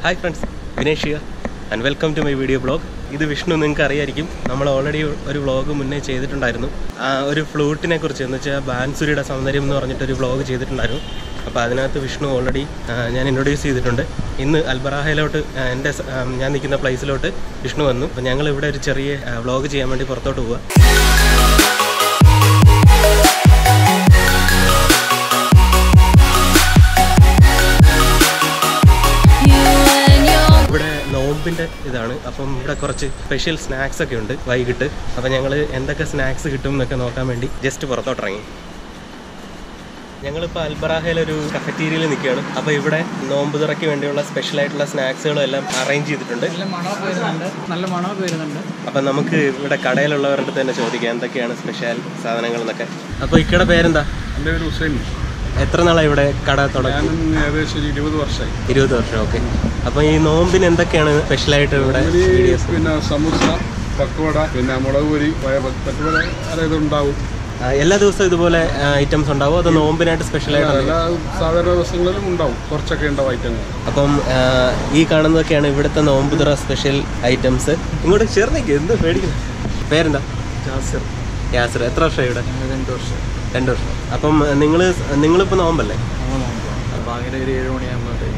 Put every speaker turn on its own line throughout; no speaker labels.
Hi friends Vinesh here and welcome to my video blog ഇത് വിഷ്ണു നിങ്ങൾക്ക് അറിയായിരിക്കും നമ്മൾ ഓൾറെഡി ഒരു വ്ളോഗ് മുന്നേ ചെയ്തിട്ടുണ്ടായിരുന്നു ആ, ഒരു ഫ്ലൂട്ടിനെ കുറിച്ച് എന്ന് വെച്ചാൽ ബാൻസുരിയുടെ സൗന്ദര്യം എന്ന് പറഞ്ഞിട്ടൊരു വ്ളോഗ് ചെയ്തിട്ടുണ്ടായിരുന്നു അപ്പോൾ അതിനകത്ത് വിഷ്ണു ഓൾറെഡി ഞാൻ ഇൻട്രൊഡ്യൂസ് ചെയ്തിട്ടുണ്ട് ഇന്ന് അൽബറാഹയിലോട്ട് ആ, എൻ്റെ സ- ആ, ഞാൻ നിൽക്കുന്ന പ്ലേസിലോട്ട് വിഷ്ണു വന്നു അപ്പോൾ ഞങ്ങൾ ഇവിടെ ഒരു ചെറിയ വ്ളോഗ് ചെയ്യാൻ വേണ്ടി പുറത്തോട്ട് പോവുക ഇവിടെ നോമ്പിന്റെ ഇതാണ് അപ്പം ഇവിടെ കുറച്ച് സ്പെഷ്യൽ സ്നാക്സ് ഒക്കെ ഉണ്ട് വൈകിട്ട് അപ്പം ഞങ്ങൾ എന്തൊക്കെ സ്നാക്സ് കിട്ടും എന്നൊക്കെ നോക്കാൻ വേണ്ടി ജസ്റ്റ് പുറത്തോട്ടിറങ്ങി ഞങ്ങളിപ്പോൾ അൽബറാഹയിൽ ഒരു കഫറ്റീരിയയിൽ നിൽക്കുകയാണ് അപ്പോൾ ഇവിടെ നോമ്പ് തുറയ്ക്ക് വേണ്ടിയുള്ള സ്പെഷ്യൽ ആയിട്ടുള്ള സ്നാക്സുകളും എല്ലാം അറേഞ്ച് ചെയ്തിട്ടുണ്ട്
നല്ല മണമൊക്കെ വരുന്നുണ്ട് നല്ല മണമൊക്കെ വരുന്നുണ്ട്
അപ്പം നമുക്ക് ഇവിടെ കടയിലുള്ളവരുടെ തന്നെ ചോദിക്കാം എന്തൊക്കെയാണ് സ്പെഷ്യൽ സാധനങ്ങൾ എന്നൊക്കെ അപ്പോൾ ഇക്കടെ പേരെന്താ
എൻ്റെ പേര് ഹുസൈൻ
എത്ര നാളാണ് ഇവിടെ കട തുടങ്ങി
ഞാൻ ഏകദേശം ഒരു ഇരുപത് വർഷമായി
ഇരുപത് വർഷം ഓക്കെ അപ്പോൾ ഈ നോമ്പിന് എന്തൊക്കെയാണ് സ്പെഷ്യലായിട്ട് ഇവിടെ
ഇതില്
വീഡിയോസ്
പിന്നെ സമൂസ പക്കവട പിന്നെ മുളക് പൊരി പഴയ പറ്റുപോലെ അതായത് ഉണ്ടാവും
ആ, എല്ലാ ദിവസവും ഇതുപോലെ ഐറ്റംസ് ഉണ്ടാവും അത് നോമ്പിനായിട്ട് സ്പെഷ്യൽ ആയിട്ട്
എല്ലാ സാധാരണ ദിവസങ്ങളിലും ഉണ്ടാവും കുറച്ചൊക്കെ ഉണ്ടാവും ഐറ്റങ്ങൾ
അപ്പം ആ, ഈ കാണുന്നതൊക്കെയാണ് ഇവിടുത്തെ നോമ്പ് തുറ സ്പെഷ്യൽ ഐറ്റംസ് ഇങ്ങോട്ട് ചേർന്നേക്ക് എന്ത് പേടിക്കുന്നു പേരെന്താ
ജാസിർ
യാസർ എത്ര വർഷം ഇവിടെ
രണ്ട് വർഷം
രണ്ട് വർഷം അപ്പം നിങ്ങൾ നിങ്ങളിപ്പോൾ നോമ്പല്ലേ
അങ്ങനെ ഒരു ഏഴ് മണിയാകുമ്പോൾ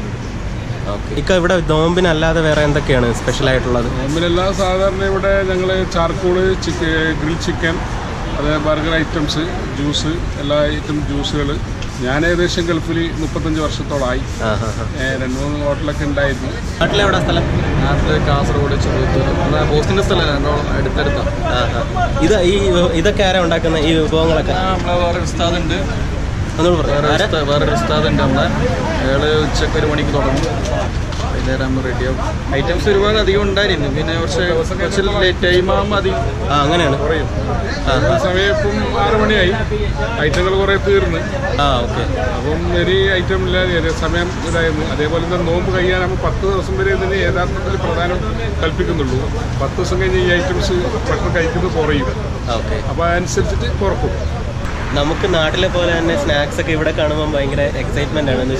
ഓക്കെ ഇക്ക ഇവിടെ നോമ്പിനല്ലാതെ വേറെ എന്തൊക്കെയാണ് സ്പെഷ്യൽ ആയിട്ടുള്ളത്
നോമ്പിലെല്ലാം സാധാരണ ഇവിടെ ഞങ്ങൾ ചാർക്കോള് ചിക്കൻ ഗ്രിൽ ചിക്കൻ അതേ ബർഗർ ഐറ്റംസ് ജ്യൂസ് എല്ലാ ഐറ്റം ജ്യൂസുകൾ ഞാൻ ഏകദേശം ഗൾഫിൽ മുപ്പത്തഞ്ച് വർഷത്തോളമായി
ആ ഹാ ഹാ
ഏ, രണ്ട് മൂന്ന് ഹോട്ടലൊക്കെ ഉണ്ടായിരുന്നു
നാട്ടിലെവിടെ സ്ഥലം
നാട്ടില് കാസർഗോഡ് ചെറുത്തൂർ നമ്മളെ ബോസിന്റെ സ്ഥലമല്ല രണ്ടോളം അടുത്തടുത്താണ്
ആ ഹാ ഇത് ഈ ഇതൊക്കെ ആരാ ഉണ്ടാക്കുന്ന ഈ വിഭവങ്ങളൊക്കെ
നമ്മളെ വേറെ ഉസ്താദ് ഉണ്ട്
ഒന്നുകൂടെ
വേറെ
പറയാം ആരാ
ഉസ്താ- വേറെ ഉസ്താദ് ഉണ്ട് നമ്മളെ അയാള് ഉച്ചക്ക് ഒരു മണിക്ക് തുടങ്ങും വൈകുന്നേരം ആകുമ്പോൾ റെഡിയാവും ഐറ്റംസ് ഒരുപാട് അധികം ഉണ്ടായിരുന്നു പിന്നെ കുറച്ച് കുറച്ച് ലേറ്റ് ടൈം ആകുമ്പോൾ അധികം
ആ അങ്ങനെയാണ്
കുറയും
ആ
ആ സമയം ഇപ്പം ആറ് മണിയായി ഐറ്റങ്ങൾ കുറേ തീർന്ന്
ആ ഓക്കെ
അപ്പം ഒരു ഐറ്റം ഇല്ലാതെ സമയം ഇതായിരുന്നു അതേപോലെ തന്നെ നോമ്പ് കഴിയാനാകുമ്പോൾ പത്ത് ദിവസം വരെ ഇതിന് യഥാർത്ഥത്തിൽ പ്രധാനം കൽപ്പിക്കുന്നുള്ളൂ പത്ത് ദിവസം കഴിഞ്ഞ് ഈ ഐറ്റംസ് ഭക്ഷണം കഴിക്കുന്നത് കുറയും
ഓക്കെ
അപ്പോൾ അതനുസരിച്ചിട്ട് കുറക്കും
നമുക്ക് നാട്ടിലെ പോലെ തന്നെ സ്നാക്സ് ഒക്കെ ഇവിടെ കാണുമ്പോൾ ഭയങ്കര എക്സൈറ്റ്മെന്റ് ആണ് എന്ന്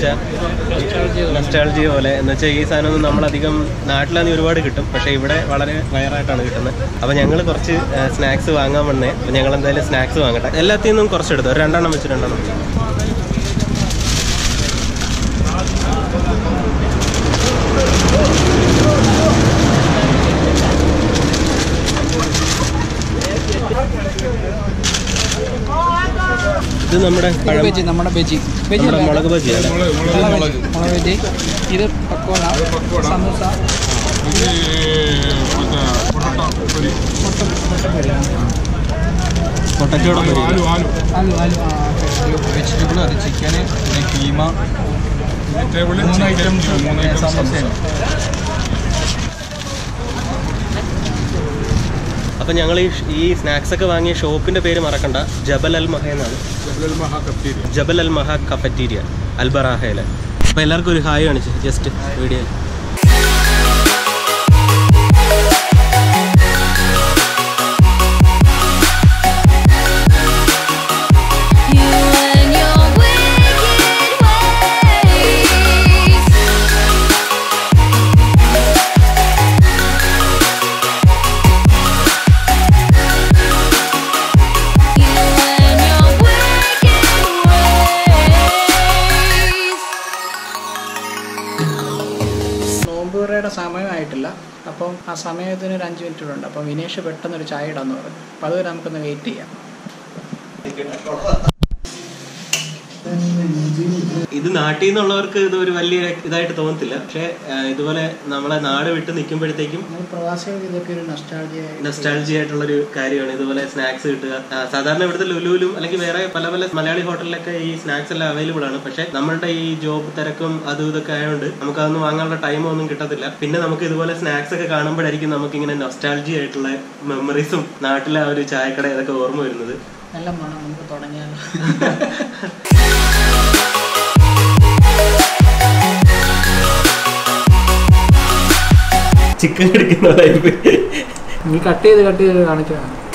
വെച്ചാൽ നസ്റ്റാൾജിയ പോലെ എന്ന് വെച്ചാൽ ഈ സാധനമൊന്നും നമ്മളധികം നാട്ടിലാണെങ്കിൽ ഒരുപാട് കിട്ടും പക്ഷേ ഇവിടെ വളരെ വയറായിട്ടാണ് കിട്ടുന്നത് അപ്പോൾ ഞങ്ങൾ കുറച്ച് സ്നാക്സ് വാങ്ങാൻ വന്നേ അപ്പോൾ ഞങ്ങൾ എന്തായാലും സ്നാക്സ് വാങ്ങട്ടെ എല്ലാത്തിൽ നിന്നും കുറച്ചെടുത്തു ഒരു രണ്ടെണ്ണം വെച്ച് രണ്ടെണ്ണം ഇത് നമ്മുടെ പഴം
ബജി നമ്മുടെ ബജി ബജി
നമ്മുടെ മുളക് ബജിയാണ്
മുളക് ബജി ഇത് പക്കോട സമൂസ
പൊട്ടറ്റോടെ പൊരി
ആലു ആലു ആ
വെജിറ്റബിൾ അത് ചിക്കന് പിന്നെ കീമ
ടേബിളിൽ
മൂന്ന്
ചിക്കൻ,
ഐറ്റംസ്
മൂന്ന് ഐറ്റം
സമോസയാണ്
അപ്പം ഞങ്ങൾ ഈ ഈ സ്നാക്സ് ഒക്കെ വാങ്ങിയ ഷോപ്പിന്റെ പേര് മറക്കണ്ട ജബൽ അൽ മഹ എന്നാണ്
ജബൽ മഹാ കഫ്റ്റീരിയ
ജബൽ അൽ മഹ കഫറ്റീരിയ അൽബറാഹയിലെ അപ്പോൾ എല്ലാവർക്കും ഒരു ഹായ് കാണിച്ചു ജസ്റ്റ് വീഡിയോയിൽ
You and your wicked ways. You and your wicked ways.
നോമ്പുറയുടെ സമയമായിട്ടില്ല അപ്പം ആ സമയത്തിന് ഒരു അഞ്ച് മിനിറ്റ് ഉണ്ട് അപ്പം വിനേഷ് പെട്ടെന്ന് ഒരു ചായ ഇടാന്ന് പറഞ്ഞു അപ്പം അതുവരെ നമുക്കൊന്ന് വെയിറ്റ് ചെയ്യാം
ഇത് നാട്ടിൽ നിന്നുള്ളവർക്ക് ഇത് ഒരു വലിയ ഇതായിട്ട് തോന്നത്തില്ല പക്ഷേ ആ, ഇതുപോലെ നമ്മളെ നാട് വിട്ട് നിൽക്കുമ്പോഴത്തേക്കും
നമ്മൾ പ്രവാസികൾക്ക് ഇതൊക്കെ ഒരു നഷ്ടാൾജിയ
നൊസ്റ്റാൾജി ആയിട്ടുള്ള ഒരു കാര്യമാണ് ഇതുപോലെ സ്നാക്സ് കിട്ടുക ആ, സാധാരണ ഇവിടുത്തെ ലുലുവിലും അല്ലെങ്കിൽ വേറെ പല പല മലയാളി ഹോട്ടലിലൊക്കെ ഈ സ്നാക്സ് എല്ലാം അവൈലബിൾ ആണ് പക്ഷെ നമ്മളുടെ ഈ ജോബ് തിരക്കും അതും ഇതൊക്കെ ആയതുകൊണ്ട് നമുക്ക് അതൊന്നും വാങ്ങാനുള്ള ടൈം ഒന്നും കിട്ടത്തില്ല പിന്നെ നമുക്ക് ഇതുപോലെ സ്നാക്സ് ഒക്കെ കാണുമ്പോഴായിരിക്കും നമുക്ക് ഇങ്ങനെ നൊസ്റ്റാൾജി ആയിട്ടുള്ള മെമ്മറീസും നാട്ടിലെ ആ ഒരു ചായക്കട ഇതൊക്കെ ഓർമ്മ വരുന്നത്
നല്ല മണം നമുക്ക് തുടങ്ങിയാലോ
ചിക്കൻ എടുക്കുന്നതായിട്ട്
നീ കട്ട് ചെയ്ത് കട്ട് ചെയ്ത് കാണിക്കണം